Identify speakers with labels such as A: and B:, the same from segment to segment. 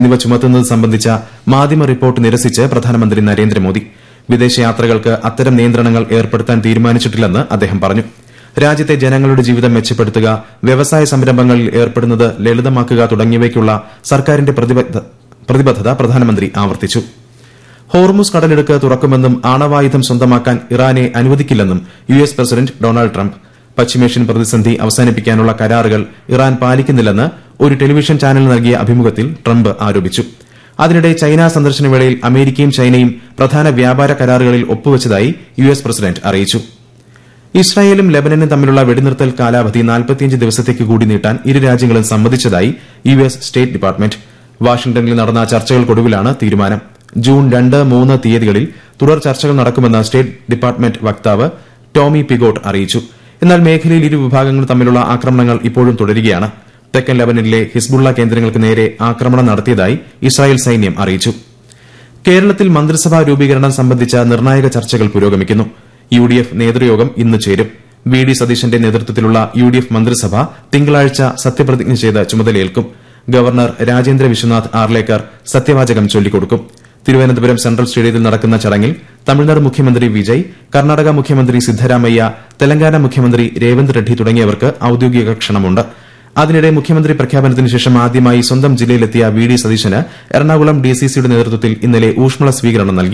A: എന്നിവ ചുമത്തുന്നത് സംബന്ധിച്ച മാധ്യമ റിപ്പോർട്ട് നിരസിച്ച് പ്രധാനമന്ത്രി നരേന്ദ്രമോദി വിദേശയാത്രകൾക്ക് അത്തരം നിയന്ത്രണങ്ങൾ ഏർപ്പെടുത്താൻ തീരുമാനിച്ചിട്ടില്ലെന്ന് അദ്ദേഹം പറഞ്ഞു രാജ്യത്തെ ജനങ്ങളുടെ ജീവിതം മെച്ചപ്പെടുത്തുക വ്യവസായ സംരംഭങ്ങളിൽ ഏർപ്പെടുന്നത് ലളിതമാക്കുക തുടങ്ങിയവയ്ക്കുള്ള സർക്കാരിന്റെ പ്രതിബദ്ധത പ്രധാനമന്ത്രി ആവർത്തിച്ചു ഹോർമുസ് കടലിടുക്ക് തുറക്കുമെന്നും ആണവായുധം സ്വന്തമാക്കാൻ ഇറാനെ അനുവദിക്കില്ലെന്നും U S president Donald Trump പശ്ചിമേഷ്യൻ പ്രതിസന്ധി അവസാനിപ്പിക്കാനുള്ള കരാറുകൾ ഇറാൻ പാലിക്കുന്നില്ലെന്ന് ഒരു ടെലിവിഷൻ ചാനലിന് നൽകിയ അഭിമുഖത്തിൽ ട്രംപ് ആരോപിച്ചു അതിനിടെ ചൈന സന്ദർശനവേളയിൽ അമേരിക്കയും ചൈനയും പ്രധാന വ്യാപാര കരാറുകളിൽ ഒപ്പുവച്ചതായി യു എസ് പ്രസിഡന്റ് അറിയിച്ചു ഇസ്രായേലും ലബനനും തമ്മിലുള്ള വെടിനിർത്തൽ കാലാവധി ദിവസത്തേക്ക് കൂടി നീട്ടാൻ ഇരു രാജ്യങ്ങളും സമ്മതിച്ചതായി യു എസ് സ്റ്റേറ്റ് ഡിപ്പാർട്ട്മെന്റ് വാഷിംഗ്ടണിൽ നടന്ന ചർച്ചകൾക്കൊടുവിലാണ് തീരുമാനം ജൂൺ രണ്ട് മൂന്ന് തീയതികളിൽ തുടർ ചർച്ചകൾ നടക്കുമെന്ന് സ്റ്റേറ്റ് ഡിപ്പാർട്ട്മെന്റ് വക്താവ് ടോമി പിഗോട്ട് അറിയിച്ചു എന്നാൽ മേഖലയിൽ ഇരു വിഭാഗങ്ങളും തമ്മിലുള്ള ആക്രമണങ്ങൾ ഇപ്പോഴും തുടരുകയാണ് തെക്കൻ ലബനനിലെ ഹിസ്ബുള്ള കേന്ദ്രങ്ങൾക്ക് നേരെ ആക്രമണം നടത്തിയതായി ഇസ്രായേൽ സൈന്യം അറിയിച്ചു കേരളത്തിൽ മന്ത്രിസഭാ രൂപീകരണം സംബന്ധിച്ച നിർണായക ചർച്ചകൾ പുരോഗമിക്കുന്നു യു ഡി എഫ് നേതൃയോഗം ഇന്ന് ചേരും വി ഡി സതീശന്റെ നേതൃത്വത്തിലുള്ള യു ഡി എഫ് മന്ത്രിസഭ തിങ്കളാഴ്ച സത്യപ്രതിജ്ഞ ചെയ്ത് ചുമതലയേൽക്കും ഗവർണർ രാജേന്ദ്ര വിശ്വനാഥ് ആർലേക്കർ സത്യവാചകം ചൊല്ലിക്കൊടുക്കും തിരുവനന്തപുരം സെൻട്രൽ സ്റ്റേഡിയത്തിൽ നടക്കുന്ന ചടങ്ങിൽ തമിഴ്നാട് മുഖ്യമന്ത്രി വിജയ് കർണാടക മുഖ്യമന്ത്രി സിദ്ധരാമയ്യ തെലങ്കാന മുഖ്യമന്ത്രി രേവന്ത് റെഡ്ഡി തുടങ്ങിയവർക്ക് ഔദ്യോഗിക ക്ഷണമുണ്ട് അതിനിടെ മുഖ്യമന്ത്രി പ്രഖ്യാപനത്തിന് ശേഷം ആദ്യമായി സ്വന്തം ജില്ലയിലെത്തിയ വി ഡി സതീശന് എറണാകുളം ഡിസിസിയുടെ നേതൃത്വത്തിൽ ഇന്നലെ ഊഷ്മള സ്വീകരണം നൽകി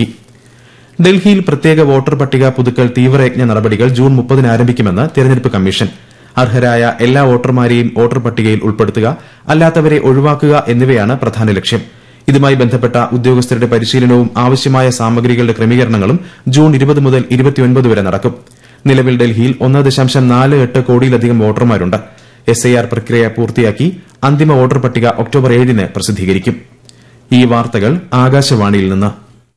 A: ഡൽഹിയിൽ പ്രത്യേക വോട്ടർ പട്ടിക പുതുക്കൽ തീവ്രയജ്ഞ നടപടികൾ ജൂൺ മുപ്പതിന് ആരംഭിക്കുമെന്ന് തെരഞ്ഞെടുപ്പ് കമ്മീഷൻ അർഹരായ എല്ലാ വോട്ടർമാരെയും വോട്ടർ പട്ടികയിൽ ഉൾപ്പെടുത്തുക അല്ലാത്തവരെ ഒഴിവാക്കുക എന്നിവയാണ് പ്രധാന ലക്ഷ്യം ഇതുമായി ബന്ധപ്പെട്ട ഉദ്യോഗസ്ഥരുടെ പരിശീലനവും ആവശ്യമായ സാമഗ്രികളുടെ ക്രമീകരണങ്ങളും ജൂൺ ഇരുപത് മുതൽ ഇരുപത്തിയൊൻപത് വരെ നടക്കും നിലവിൽ ഡൽഹിയിൽ ഒന്ന് ദശാംശം നാല് എട്ട് കോടിയിലധികം വോട്ടർമാരുണ്ട് എസ് ഐ ആർ പ്രക്രിയ പൂർത്തിയാക്കി അന്തിമ വോട്ടർ പട്ടിക ഒക്ടോബർ ഏഴിന് പ്രസിദ്ധീകരിക്കും ഈ വാർത്തകൾ ആകാശവാണിയിൽ നിന്ന്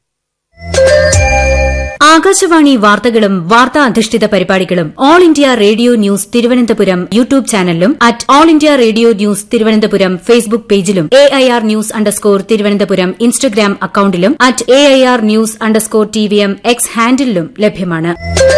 B: ആകാശവാണി വാർത്തകളും വാർത്താ അധിഷ്ഠിത പരിപാടികളും all India radio news Thiruvananthapuram YouTube ചാനലിലും at all India radio news Thiruvananthapuram Facebook പേജിലും A I R news underscore Thiruvananthapuram Instagram അക്കൌണ്ടിലും at A I R news underscore T V M X ഹാൻഡിലും ലഭ്യമാണ്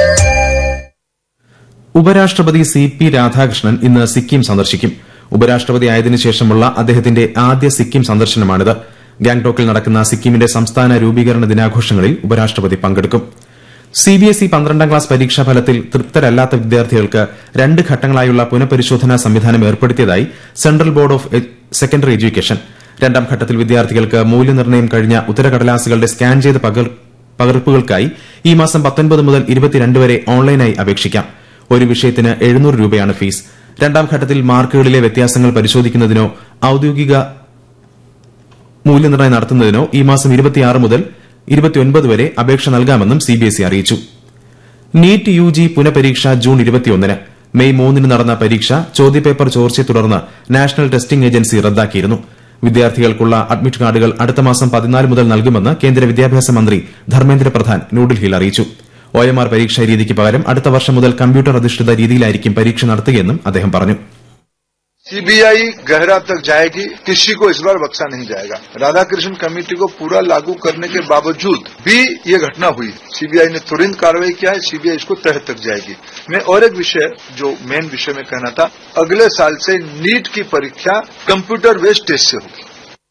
A: ഉപരാഷ്ട്രപതി സി പി രാധാകൃഷ്ണൻ ഇന്ന് സിക്കിം സന്ദർശിക്കും ഉപരാഷ്ട്രപതി ആയതിനു ശേഷമുള്ള അദ്ദേഹത്തിന്റെ ആദ്യ സിക്കിം സന്ദർശനമാണിത് ഗാംഗ്ടോക്കിൽ നടക്കുന്ന സിക്കിമിന്റെ സംസ്ഥാന രൂപീകരണ ദിനാഘോഷങ്ങളിൽ ഉപരാഷ്ട്രപതി പങ്കെടുക്കും സിബിഎസ്ഇ പന്ത്രണ്ടാം ക്ലാസ് പരീക്ഷാ ഫലത്തിൽ തൃപ്തരല്ലാത്ത വിദ്യാർത്ഥികൾക്ക് രണ്ട് ഘട്ടങ്ങളായുള്ള പുനഃപരിശോധനാ സംവിധാനം ഏർപ്പെടുത്തിയതായി central board of secondary education രണ്ടാം ഘട്ടത്തിൽ വിദ്യാർത്ഥികൾക്ക് മൂല്യനിർണ്ണയം കഴിഞ്ഞ ഉത്തരകടലാസുകളുടെ സ്കാൻ ചെയ്ത പകർപ്പുകൾക്കായി ഈ മാസം മുതൽ ഇരുപത്തിരണ്ട് വരെ ഓൺലൈനായി അപേക്ഷിക്കാം ഒരു വിഷയത്തിന് എഴുന്നൂറ് രൂപയാണ് ഫീസ് രണ്ടാം ഘട്ടത്തിൽ മാർക്കുകളിലെ വ്യത്യാസങ്ങൾ പരിശോധിക്കുന്നതിനോ ഔദ്യോഗിക മൂല്യനിർണ്ണയം നടത്തുന്നതിനോ ഈ മാസം മുതൽ വരെ അപേക്ഷ നൽകാമെന്നും സിബിഎസ്ഇ അറിയിച്ചു നീറ്റ് യുജി പുനഃപരീക്ഷ ജൂൺ ഇരുപത്തിയൊന്നിന് മെയ് മൂന്നിന് നടന്ന പരീക്ഷ ചോദ്യപേപ്പർ ചോർച്ചയെ തുടർന്ന് നാഷണൽ ടെസ്റ്റിംഗ് ഏജൻസി റദ്ദാക്കിയിരുന്നു വിദ്യാർത്ഥികൾക്കുള്ള അഡ്മിറ്റ് കാർഡുകൾ അടുത്ത മാസം പതിനാല് മുതൽ നൽകുമെന്ന് കേന്ദ്ര വിദ്യാഭ്യാസ മന്ത്രി ധർമ്മേന്ദ്ര പ്രധാൻ ന്യൂഡൽഹിയിൽ അറിയിച്ചു ഒ എം ആർ പരീക്ഷാ രീതിക്ക് പകരം അടുത്ത വർഷം മുതൽ കമ്പ്യൂട്ടർ അധിഷ്ഠിത രീതിയിലായിരിക്കും പരീക്ഷ നടത്തുകയെന്നും അദ്ദേഹം പറഞ്ഞു
C: सीबीआई गहरा तक जाएगी किसी को इस बार बख्शा नहीं जाएगा राधाकृष्ण कमेटी को पूरा लागू करने के बावजूद भी ये घटना हुई सीबीआई ने तुरंत कार्रवाई किया है सीबीआई इसको तह तक जाएगी मैं और एक विषय जो मेन विषय में कहना था अगले साल से नीट की परीक्षा कंप्यूटर बेस्ड टेस्ट से होगी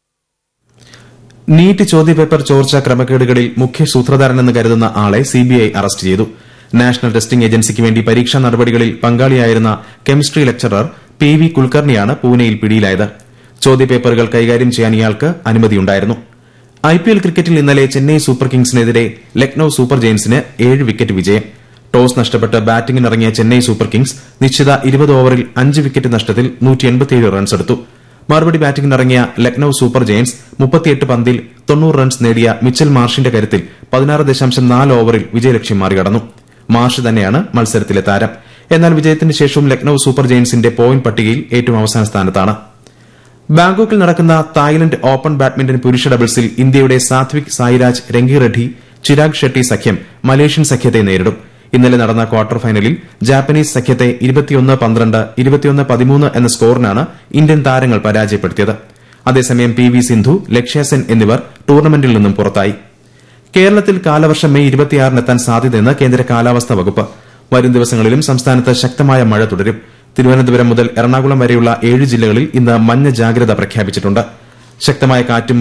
A: നീറ്റ് ചോദ്യപേപ്പർ ചോർച്ച ക്രമക്കേടുകളിൽ മുഖ്യ സൂത്രധാരനെന്ന് കരുതുന്ന ആളെ സിബിഐ അറസ്റ്റ് ചെയ്തു നാഷണൽ ടെസ്റ്റിംഗ് ഏജൻസിക്ക് വേണ്ടി പരീക്ഷാ നടപടികളിൽ പങ്കാളിയായിരുന്ന കെമിസ്ട്രി ലെക്ചറർ പി വി കുൽക്കർണിയാണ് പൂനെയിൽ പിടിയിലായത് ചോദ്യപേപ്പറുകൾ കൈകാര്യം ചെയ്യാൻ ഇയാൾക്ക് അനുമതിയുണ്ടായിരുന്നു ഐപിഎൽ ക്രിക്കറ്റിൽ ഇന്നലെ ചെന്നൈ സൂപ്പർ കിങ്സിനെതിരെ ലക്നൌ സൂപ്പർ ജയൻസിന് ഏഴ് വിക്കറ്റ് വിജയം ടോസ് നഷ്ടപ്പെട്ട് ബാറ്റിംഗിനിറങ്ങിയ ചെന്നൈ സൂപ്പർ കിങ്സ് നിശ്ചിത ഇരുപത് ഓവറിൽ അഞ്ച് വിക്കറ്റ് നഷ്ടത്തിൽ റൺസെടുത്തു മറുപടി ബാറ്റിംഗിനിറങ്ങിയ ലക്നൌ സൂപ്പർ ജയൻസ് മുപ്പത്തിയെട്ട് പന്തിൽ തൊണ്ണൂറ് റൺസ് നേടിയ മിച്ചൽ മാർഷിന്റെ കരുത്തിൽ പതിനാറ് ദശാംശം നാല് ഓവറിൽ വിജയലക്ഷ്യം മറികടന്നു മാർഷ് തന്നെയാണ് മത്സരത്തിലെ താരം എന്നാൽ വിജയത്തിന് ശേഷവും ലക്നൌ സൂപ്പർ ജയൻസിന്റെ പോയിന്റ് പട്ടികയിൽ ഏറ്റവും അവസാന സ്ഥാനത്താണ് ബാങ്കോക്കിൽ നടക്കുന്ന തായ്ലന്റ് ഓപ്പൺ ബാഡ്മിന്റൺ പുരുഷ ഡബിൾസിൽ ഇന്ത്യയുടെ സാത്വിക് സായിരാജ് രംഗി റെഡ്ഡി ചിരാഗ് ഷെട്ടി സഖ്യം മലേഷ്യൻ സഖ്യത്തെ നേരിടും ഇന്നലെ നടന്ന ക്വാർട്ടർ ഫൈനലിൽ ജാപ്പനീസ് സഖ്യത്തെ എന്ന സ്കോറിനാണ് ഇന്ത്യൻ താരങ്ങൾ പരാജയപ്പെടുത്തിയത് അതേസമയം പി വി സിന്ധു ലക്ഷ്യ സെൻ എന്നിവർ ടൂർണമെന്റിൽ നിന്നും പുറത്തായി കേരളത്തിൽ കാലവർഷം മെയ് ഇരുപത്തിയാറിനെത്താൻ സാധ്യതയെന്ന് കേന്ദ്ര കാലാവസ്ഥാ വകുപ്പ് വരും ദിവസങ്ങളിലും സംസ്ഥാനത്ത് ശക്തമായ മഴ തുടരും തിരുവനന്തപുരം മുതൽ എറണാകുളം വരെയുള്ള ഏഴ് ജില്ലകളിൽ ഇന്ന് മഞ്ഞ ജാഗ്രത പ്രഖ്യാപിച്ചിട്ടുണ്ട് ശക്തമായ കാറ്റും